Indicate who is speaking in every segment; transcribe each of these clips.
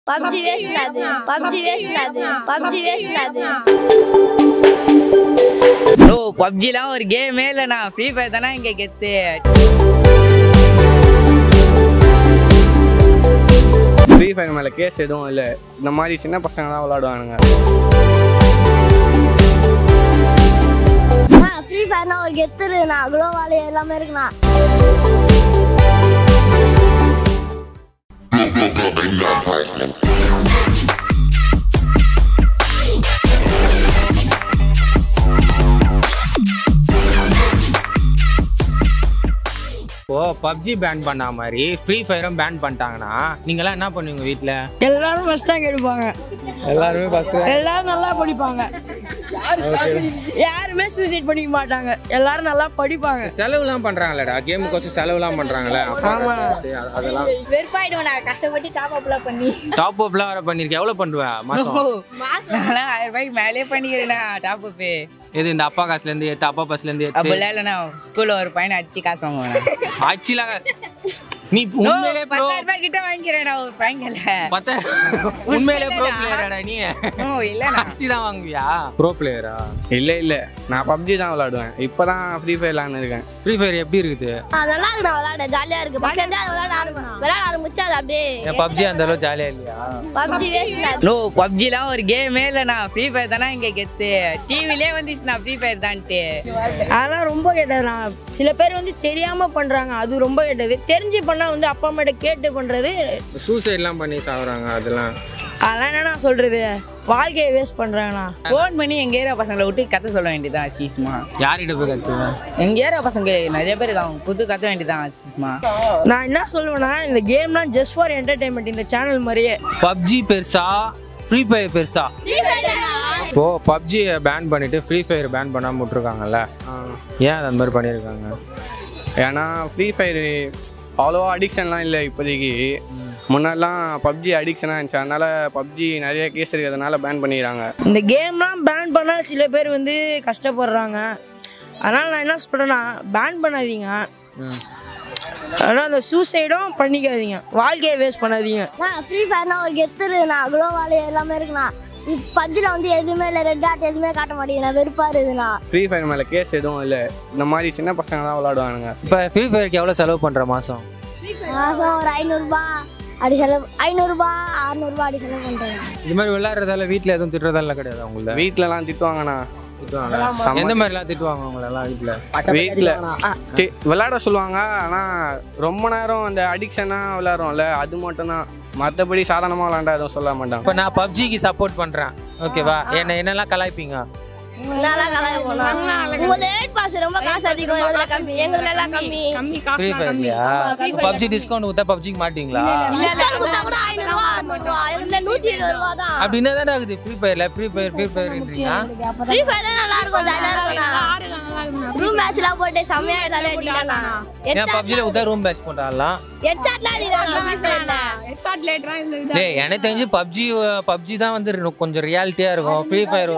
Speaker 1: PUBG வேஸ்டாது PUBG வேஸ்டாது PUBG வேஸ்டாது
Speaker 2: ப்ரோ பப்ஜிலாம் ஒரு கேமே இல்லைண்ணா ஃப்ரீ ஃபயர் தானே இங்கே கெத்து
Speaker 3: ஃப்ரீ ஃபயர் மேலே கேஸ் எதுவும் இல்லை இந்த மாதிரி சின்ன பசங்க தான் விளாடுவானுங்க
Speaker 1: ஃப்ரீ ஃபயர்னா ஒரு கெத்து இருக்குண்ணா குளோவாலி எல்லாமே இருக்குண்ணா
Speaker 4: இப்போ பப்ஜி பேன் பண்ண மாதிரி ஃப்ரீ ஃபயரும் பேன் பண்ணிட்டாங்கன்னா நீங்களாம் என்ன பண்ணுவீங்க வீட்டில்
Speaker 5: எல்லாரும் ஃபர்ஸ்ட் ரேங்க் எடுப்பாங்க
Speaker 4: எல்லாருமே ஃபர்ஸ்ட்
Speaker 5: எல்லாரும் நல்லா படிப்பாங்க யாருமே சூசைட் பண்ணிக்க மாட்டாங்க எல்லாரும் நல்லா படிப்பாங்க
Speaker 4: செலவுலாம் பண்றாங்களேடா கேமுக்கோசம் செலவுலாம் பண்றாங்களே
Speaker 5: ஆமா.
Speaker 4: அதெல்லாம்
Speaker 1: வெறுப்பாயிடுவேன் கஷ்டப்பட்டு டாப் அப்லாம் பண்ணி
Speaker 4: டாப் அப்லாம் வர பண்ணிருக்கேன் எவ்வளவு பண்ணுவேன் மாசம்
Speaker 2: நான்லாம் ஆயிரம் ரூபாய்க்கு மேலே பண்ணிக்கிறேண்ணா டாப் அப்பு
Speaker 4: எது இந்த அப்பா காசுல இருந்து எடுத்து அப்பா பஸ்ல இருந்து எடுத்து
Speaker 2: அப்படிலாம் இல்லைண்ணா ஸ்கூலில் ஒரு பையனை அடிச்சு காசு வாங்குவேன்
Speaker 4: ஆச்சுலாங்க நீ உண்மையிலே ப்ரோ
Speaker 2: பத்தாயிரம் ரூபாய் கிட்ட வாங்கிக்கிறேன்டா ஒரு பையன்ல
Speaker 4: பத்த உண்மையிலே ப்ரோ பிளேயராடா நீ
Speaker 2: ஓ இல்லைண்ணா
Speaker 4: அடிச்சு தான் வாங்குவியா ப்ரோ பிளேயரா
Speaker 3: இல்லை இல்லை நான் பப்ஜி தான் விளாடுவேன் இப்போ தான் ஃப்ரீ ஃபயர் விளாண்டுருக்கேன்
Speaker 4: ஃப்ரீ ஃபயர் எப்படி இருக்குது
Speaker 1: ஆ, நல்லா இருக்குண்ணா விளாட ஜாலியா இருக்கு ஃபர்ஸ்ட் இருந்து அது விளாட ஆரம்பி விளாட ஆரம்பிச்சு அது அப்படியே
Speaker 4: என் பப்ஜி அந்த அளவுக்கு ஜாலியா இல்லையா
Speaker 1: பப்ஜி வேஸ்டாது
Speaker 2: நோ பப்ஜிலாம் ஒரு கேமே இல்லைண்ணா ஃப்ரீ ஃபயர் தானே இங்கே கெத்து டிவிலே வந்துச்சுண்ணா ஃப்ரீ ஃபயர் தான்ட்டு
Speaker 5: அதெல்லாம் ரொம்ப கெட்டதுண்ணா சில பேர் வந்து தெரியாம பண்றாங்க அது ரொம்ப கெட்டது தெரிஞ்சு பண்ணா வந்து அப்பா அம்மாட்ட கேட்டு பண்றது
Speaker 4: சூசைட்லாம் பண்ணி சாகுறாங்க அதெல்லாம்
Speaker 5: அதெல்லாம் என்னண்ணா சொல்றது வாழ்க்கையை வேஸ்ட் பண்றாங்கண்ணா
Speaker 2: ஃபோன் பண்ணி எங்கள் ஏரியா பசங்களை விட்டு கத்த சொல்ல வேண்டியதான் சீஸ்மா
Speaker 4: யார்கிட்ட போய் கத்துவேன்
Speaker 2: எங்கள் ஏரியா பசங்க நிறைய பேர் இருக்காங்க புது கத்த வேண்டியதான் சீஸ்மா
Speaker 5: நான் என்ன சொல்லுவேன்னா இந்த கேம்லாம் ஜஸ்ட் ஃபார் என்டர்டைன்மெண்ட் இந்த சேனல் மாதிரியே
Speaker 4: பப்ஜி பெருசா ஃப்ரீ ஃபயர் பெருசா இப்போ பப்ஜி பேன் பண்ணிட்டு ஃப்ரீ ஃபயர் பேன் பண்ணாம விட்டுருக்காங்கல்ல ஏன் அது அந்த மாதிரி பண்ணியிருக்காங்க
Speaker 3: ஏன்னா ஃப்ரீ ஃபயர் அவ்வளோவா அடிக்ஷன்லாம் இல்லை இப்போதைக்கு முன்னாடிலாம் பப்ஜி அடிக்ஷனாக இருந்துச்சு அதனால பப்ஜி நிறைய கேஸ் இருக்கிறதுனால பேன் பண்ணிடுறாங்க
Speaker 5: இந்த கேம்லாம் பேன் பண்ணால் சில பேர் வந்து கஷ்டப்படுறாங்க அதனால் நான் என்ன சொல்கிறேன்னா பேன் பண்ணாதீங்க ஆனால் அந்த சூசைடும் பண்ணிக்காதீங்க வாழ்க்கையை வேஸ்ட் பண்ணாதீங்க
Speaker 1: ஃப்ரீ ஃபயர்னா ஒரு கெத்து இருக்குண்ணா குளோவாலி எல்லாமே இருக்குண்ணா பப்ஜியில் வந்து எதுவுமே இல்லை ரெட் டாட் எதுவுமே காட்ட மாட்டேங்குதுண்ணா வெறுப்பா இருக்குதுண்ணா
Speaker 3: ஃப்ரீ ஃபயர் மேலே கேஸ் எதுவும் இல்லை இந்த மாதிரி சின்ன பசங்க தான் விளாடுவானுங்க
Speaker 4: இப்போ ஃப்ரீ ஃபயருக்கு எவ்வளோ செலவு பண்ணுற மாதம்
Speaker 1: மாதம் ஒரு ஐநூறுரூபா அப்படி செலவு ஐநூறுரூபா அறநூறுபா அப்படி செலவு பண்ணுறேன்
Speaker 4: இது மாதிரி விளையாடுறதால வீட்டில் எதுவும் திட்டுறதெல்லாம் கிடையாது அவங்கள
Speaker 3: வீட்டிலலாம் திட்டுவாங்கண்ணா செம்ம.
Speaker 4: எந்த மாதிரிலாம் திட்டுவாங்க அவங்களெல்லாம் வீட்டில்
Speaker 3: வீட்டில் விளையாட சொல்லுவாங்க ஆனால் ரொம்ப நேரம் அந்த அடிக்ஷனாக விளையாடுறோம்ல அது மட்டும்தான் மற்றபடி சாதாரணமாக விளாண்டா எதுவும் சொல்ல மாட்டாங்க
Speaker 4: இப்போ நான் பப்ஜிக்கு சப்போர்ட் பண்ணுறேன் ஓகேவா என்ன என்னெல்லாம் கலாய்ப்பீங்க
Speaker 1: நல்லா கலாய போனோம் உங்களது எயிட் பாஸ் ரொம்ப காசு அதிகம் எங்களை கம்மி எங்களை எல்லாம் கம்மி
Speaker 4: ஃப்ரீ ஃபயர்லையா பப்ஜி டிஸ்கவுண்ட் கொடுத்தா பப்ஜிக்கு மாட்டீங்களா
Speaker 1: டிஸ்கவுண்ட் கொடுத்தா கூட ஐநூறுரூவா அறுநூறுவா எங்களை நூற்றி இருபது ரூபா தான்
Speaker 4: அப்படி என்ன தானே ஆகுது ஃப்ரீ ஃபயர்ல ஃப்ரீ ஃபயர் ஃப்ரீ ஃபயர்ன்றீங்க
Speaker 1: ஃப்ரீ ஃபயர் தான் நல்லா இருக்கும் ஜாலியாக இருக்கும்ண்ணா ரூம் மேட்ச்லாம் போட்டு செம்மையா எல்லாரும் அடிக்கலாம்ண்ணா
Speaker 4: ஏன் பப்ஜியில் கொடுத்தா ரூம் பேட்ச் போட்டாலாம்
Speaker 1: ஹெட்ஷாட்லாம் அடிக்கலாம் ஃப்ரீ ஃபயரில்
Speaker 4: டேய் எனக்கு தெரிஞ்சு பப்ஜி பப்ஜி தான் வந்து இன்னும் கொஞ்சம் ரியாலிட்டியா இருக்கும் ஃப்ரீ ஃபயர்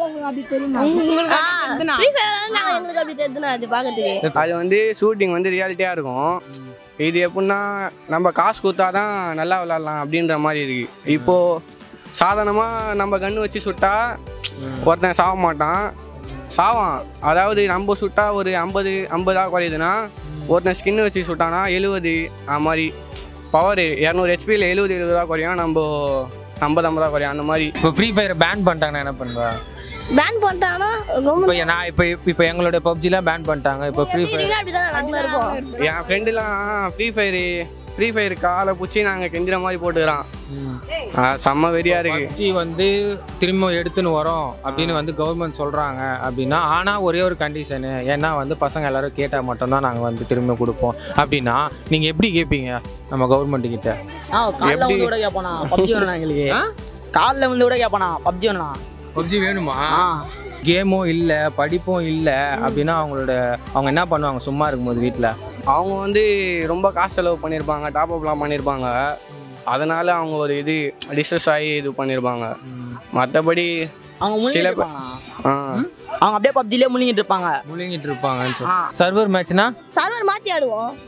Speaker 1: ஃப்ரீ ஃபயர் நாங்கள் எங்களுக்கு அப்படி தெரிஞ்சுண்ணா அது பார்க்கறதுக்கு
Speaker 3: அது வந்து ஷூட்டிங் வந்து ரியாலிட்டியாக இருக்கும் இது எப்படின்னா நம்ம காசு கொடுத்தா தான் நல்லா விளாட்லாம் அப்படின்ற மாதிரி இருக்கு இப்போது சாதாரணமாக நம்ம கன்று வச்சு சுட்டா ஒருத்தன் சாக மாட்டான் சாவான் அதாவது நம்ம சுட்டா ஒரு ஐம்பது ஐம்பதாக குறையுதுன்னா ஒருத்தன் ஸ்கின் வச்சு சுட்டானா எழுபது அது மாதிரி பவர் இரநூறு ஹெச்பியில் எழுபது எழுபதாக குறையும் நம்ம ஐம்பது ஐம்பதாக குறையும் அந்த மாதிரி
Speaker 4: இப்போ ஃப்ரீ ஃபயர் பேன் பண்ணிட்டாங்கன்னா என்ன பண்ணுவா
Speaker 1: பேன் பண்ணிட்டாங்கன்னா ரொம்ப
Speaker 4: இப்போ நான் இப்போ இப்போ எங்களோட பப்ஜிலாம் பேன் பண்ணிட்டாங்க இப்போ ஃப்ரீ ஃபயர்
Speaker 1: ஃபீலிங்காக அப்படி தான் நாங்களும் இருப்போம்
Speaker 3: என் ஃப்ரெண்டுலாம் ஃப்ரீ ஃபயரு ஃப்ரீ ஃபயர் காலை பிடிச்சி நாங்கள் கெஞ்சுற மாதிரி போட்டுக்கிறான் ஆ, செம்ம வெறியா இருக்கு
Speaker 4: பப்ஜி வந்து திரும்ப எடுத்துன்னு வரோம் அப்படின்னு வந்து கவர்மெண்ட் சொல்றாங்க அப்படின்னா ஆனா ஒரே ஒரு கண்டிஷனு ஏன்னா வந்து பசங்க எல்லாரும் கேட்டா மட்டும்தான் நாங்க வந்து திரும்ப கொடுப்போம் அப்படின்னா நீங்க எப்படி கேட்பீங்க நம்ம கவர்மெண்ட் கிட்ட
Speaker 6: ஆ காலைல வந்து கூட கேட்பானா பப்ஜி வேணா எங்களுக்கு காலைல வந்து கூட கேட்பானா பப்ஜி வேணா
Speaker 4: பப்ஜி வேணுமா
Speaker 6: ஆ
Speaker 4: கேமும் இல்லை படிப்பும் இல்லை அப்படின்னா அவங்களோட அவங்க என்ன பண்ணுவாங்க சும்மா இருக்கும்போது வீட்டில்
Speaker 3: அவங்க வந்து ரொம்ப காசு செலவு பண்ணியிருப்பாங்க டாப் அப்லாம் பண்ணியிருப்பாங்க அதனால அவங்க ஒரு இது டிஸ்ட்ரெஸ் ஆகி இது பண்ணியிருப்பாங்க மற்றபடி
Speaker 6: அவங்க முழுங்கிட்டு
Speaker 3: சில
Speaker 6: இருப்பாங்களா
Speaker 3: ஆ
Speaker 6: அவங்க அப்படியே பப்ஜிலே முழுங்கிட்டு இருப்பாங்க
Speaker 4: முழுங்கிட்டு இருப்பாங்கன்னு சொல்லி சர்வர் மேட்ச்னா
Speaker 1: சர்வர் மாற்றி ஆடுவோம்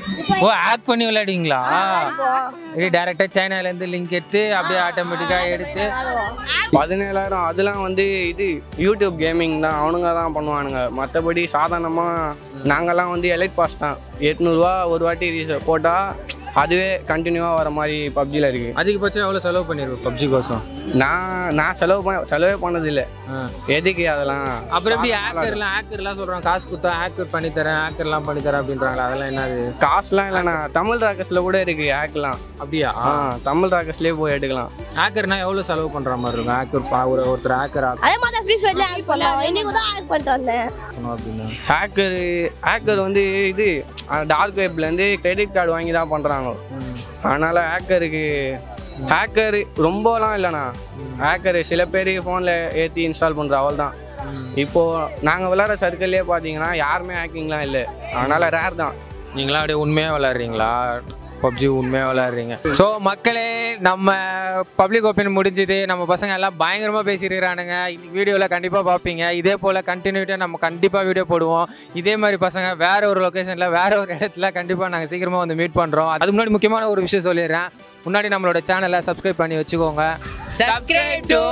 Speaker 4: ஓ ஆக்ட் பண்ணி விளையாடுவீங்களா இது டேரெக்டாக சைனாலேருந்து லிங்க் எடுத்து அப்படியே ஆட்டோமேட்டிக்காக எடுத்து
Speaker 3: பதினேழாயிரம் அதெல்லாம் வந்து இது யூடியூப் கேமிங் தான் அவனுங்க தான் பண்ணுவானுங்க மற்றபடி சாதாரணமாக நாங்கள்லாம் வந்து எலைட் பாஸ் தான் எட்நூறுரூவா ஒரு வாட்டி ரீச போட்டால் அதுவே கண்டினியூவாக வர மாதிரி பப்ஜியில் இருக்குது
Speaker 4: அதிகபட்சம் எவ்வளோ செலவு பண்ணிருக்கோம் பப்ஜி கோசம்
Speaker 3: நான் நான் செலவு பண்ண செலவே பண்ணதில்லை எதுக்கு அதெல்லாம்
Speaker 4: அப்புறம் எப்படி ஹேக்கர்லாம் ஹேக்கர்லாம் சொல்கிறாங்க காசு கொடுத்தா ஹேக்கர் பண்ணித்தரேன் ஹேக்கர்லாம் பண்ணித்தரேன் அப்படின்றாங்களா அதெல்லாம் என்னது
Speaker 3: காசுலாம் இல்லைண்ணா தமிழ் ராக்கஸில் கூட இருக்குது ஹேக்லாம்
Speaker 4: அப்படியா
Speaker 3: ஆ தமிழ் ராக்கஸ்லேயே போய் எடுக்கலாம்
Speaker 4: ஹேக்கர்னா எவ்வளோ செலவு பண்ணுற மாதிரி இருக்கும் ஹேக்கர் பா ஒரு ஒருத்தர் ஹேக்கர்
Speaker 1: அதே மாதிரி தான் ஃப்ரீ ஃபயர்ல ஆக்ட் பண்ணோம் இன்னைக்கு தான் ஆக்ட் பண்ணிட்டு வந்தேன்
Speaker 4: ஆக்கணும் அப்படின்னு
Speaker 3: ஹேக்கரு ஹேக்கர் வந்து இது டார்க் வெப்லேருந்து கிரெடிட் கார்டு வாங்கி தான் பண்ணுறாங்க அதனால் ஹேக்கருக்கு ஹேக்கர் ரொம்பலாம் இல்லைண்ணா ஹேக்கரு சில பேர் ஃபோனில் ஏற்றி இன்ஸ்டால் பண்ணுற அவள் தான் இப்போது நாங்கள் விளையாடுற சர்க்கிள்லேயே பார்த்தீங்கன்னா யாருமே ஹேக்கிங்லாம் இல்லை அதனால் ரேர் தான்
Speaker 4: நீங்களாம் அப்படியே உண்மையாக விளாட்றீங்களா பப்ஜி உண்மையாக விளாட்றீங்க ஸோ மக்களே நம்ம பப்ளிக் ஓப்பன் முடிஞ்சுது நம்ம பசங்க எல்லாம் பயங்கரமாக பேசியிருக்கிறானுங்க இன்னைக்கு வீடியோவில் கண்டிப்பாக பார்ப்பீங்க இதே போல் கண்டினியூட்டாக நம்ம கண்டிப்பாக வீடியோ போடுவோம் இதே மாதிரி பசங்க வேற ஒரு லொக்கேஷனில் வேற ஒரு இடத்துல கண்டிப்பாக நாங்கள் சீக்கிரமாக வந்து மீட் பண்ணுறோம் அதுக்கு முன்னாடி முக்கியமான ஒரு விஷயம் சொல்லிடுறேன் முன்னாடி நம்மளோட சேனலை சப்ஸ்கிரைப் பண்ணி வச்சுக்கோங்க
Speaker 2: சப்ஸ்கிரைப் டு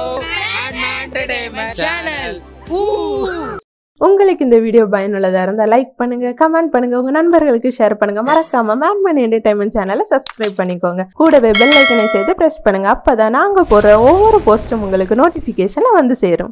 Speaker 2: சேனல்
Speaker 7: உங்களுக்கு இந்த வீடியோ பயனுள்ளதாக இருந்தால் லைக் பண்ணுங்க கமெண்ட் பண்ணுங்க உங்க நண்பர்களுக்கு ஷேர் பண்ணுங்க மறக்காம மேட்மன் என்டர்டைன்மெண்ட் சேனலை சப்ஸ்கிரைப் பண்ணிக்கோங்க கூடவே பெல் ஐக்கனை சேர்த்து பிரஸ் பண்ணுங்க அப்பதான் நாங்க போடுற ஒவ்வொரு போஸ்ட்டும் உங்களுக்கு நோட்டிபிகேஷன்ல வந்து சேரும்